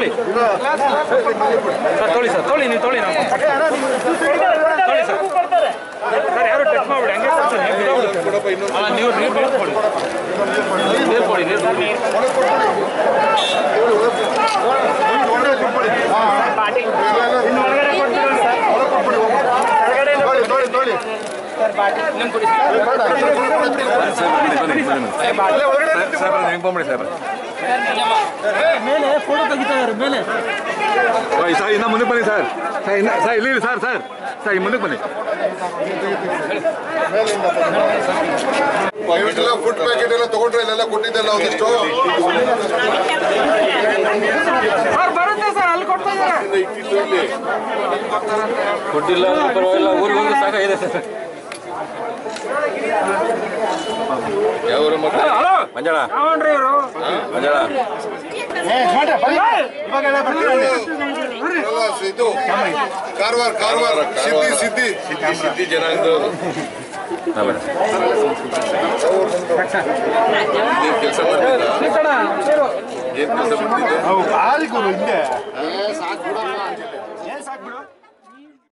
ತೊಳಿ ಸರ್ ತೊಳಿ ಸರ್ ತೊಳಿ ನೀವು ತೊಳಿ ನಾವು ತೊಳಿ ಸರ್ ಸರ್ ಯಾರು ಟಚ್ ಮಾಡ್ಬಿಡಿ ಹಂಗೆ ಕೊಡ್ತೀನಿ ಅಲ್ಲ ನೀವು ನೀರು ನೀರು ಕೊಡಿ ನೀರು ಕೊಡಿ ನೀರು ಕೊಡಿ ನಿಮ್ಗೆ ಕೊಡಿ ಮೇಲೆ ಫೋಟೋ ತೆಗಿತಾ ಇದ್ದಾರೆ ಮೇಲೆ ಸರ್ ಇನ್ನ ಮುಂದಕ್ಕೆ ಬನ್ನಿ ಸರ್ ಸರ್ ಇನ್ನ ಸರ್ ಇಲ್ಲಿ ಸರ್ ಸರ್ ಸರ್ ಮುಂದಕ್ಕೆ ಬನ್ನಿ ಇವತ್ತೆಲ್ಲ ಫುಡ್ ಪ್ಯಾಕೆಟ್ ಎಲ್ಲ ತಗೊಂಡ್ರೆ ಇಲ್ಲೆಲ್ಲ ಕೊಟ್ಟಿದ್ದೆಲ್ಲ ಒಂದಿಷ್ಟು ಬರುತ್ತೆ ಸರ್ ಅಲ್ಲಿ ಕೊಡ್ತಾ ಇದ್ದಾರೆ ಇಟ್ಟಿದ್ದು ಇಲ್ಲಿ ಕೊಟ್ಟಿಲ್ಲ ಅಂದ್ರೆ ಪರವಾಗಿಲ್ಲ ಊರಿಗೆ ಹೋಗಿ ಸಾಕಾಗಿದೆ ಸರ್ ಯಾವ ಮತ್ತೆ ಹಲೋ ಮಂಜಾಳ ಯಾವನ್ರಿ ಇವರು ಮಂಜಾಳ ಎಲ್ಲ ಇದು ಕಾರವಾರ ಕಾರವಾರ ಸಿದ್ದಿ ಸಿದ್ದಿ ಸಿದ್ದಿ ಜನಾಂಗದವರು ನೀವ್ ಕೆಲಸ ಮಾಡ್ತಿದ್ದ ಏನ್ ಕೆಲಸ ಮಾಡ್ತಿದ್ದೆ